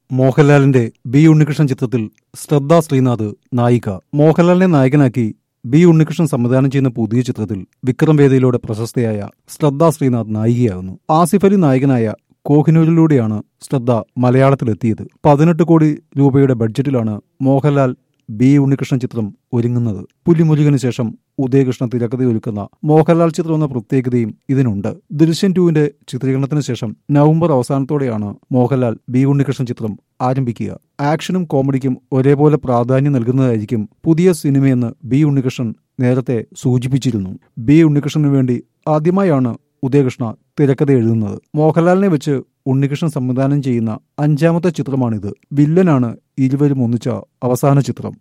മോഹൻലാലിന്റെ ബി ഉണ്ണികൃഷ്ണൻ ചിത്രത്തിൽ ശ്രദ്ധ ശ്രീനാഥ് നായിക മോഹൻലാലിനെ നായകനാക്കി ബി ഉണ്ണികൃഷ്ണൻ സംവിധാനം ചെയ്യുന്ന പുതിയ ചിത്രത്തിൽ വിക്രം വേദിയിലൂടെ പ്രശസ്തയായ ശ്രദ്ധ ശ്രീനാഥ് നായികയാകുന്നു ആസിഫ് അലി നായകനായ കോഹിനൂരിലൂടെയാണ് ശ്രദ്ധ മലയാളത്തിലെത്തിയത് പതിനെട്ട് കോടി രൂപയുടെ ബഡ്ജറ്റിലാണ് മോഹൻലാൽ ബി ഉണ്ണികൃഷ്ണൻ ചിത്രം ഒരുങ്ങുന്നത് പുലിമുരുകന് ശേഷം ഉദയകൃഷ്ണൻ തിരക്കഥ ഒരുക്കുന്ന മോഹൻലാൽ ചിത്രം എന്ന പ്രത്യേകതയും ഇതിനുണ്ട് ദൃശ്യം ടുവിന്റെ ചിത്രീകരണത്തിന് ശേഷം നവംബർ അവസാനത്തോടെയാണ് മോഹൻലാൽ ബി ഉണ്ണികൃഷ്ണൻ ചിത്രം ആരംഭിക്കുക ആക്ഷനും കോമഡിക്കും ഒരേപോലെ പ്രാധാന്യം നൽകുന്നതായിരിക്കും പുതിയ സിനിമയെന്ന് ബി ഉണ്ണികൃഷ്ണൻ നേരത്തെ സൂചിപ്പിച്ചിരുന്നു ബി ഉണ്ണികൃഷ്ണന് വേണ്ടി ആദ്യമായാണ് ഉദയകൃഷ്ണ തിരക്കഥ എഴുതുന്നത് മോഹൻലാലിനെ വെച്ച് ഉണ്ണികൃഷ്ണൻ സംവിധാനം ചെയ്യുന്ന അഞ്ചാമത്തെ ചിത്രമാണിത് വില്ലനാണ് ഇരുവരും ഒന്നിച്ച അവസാന ചിത്രം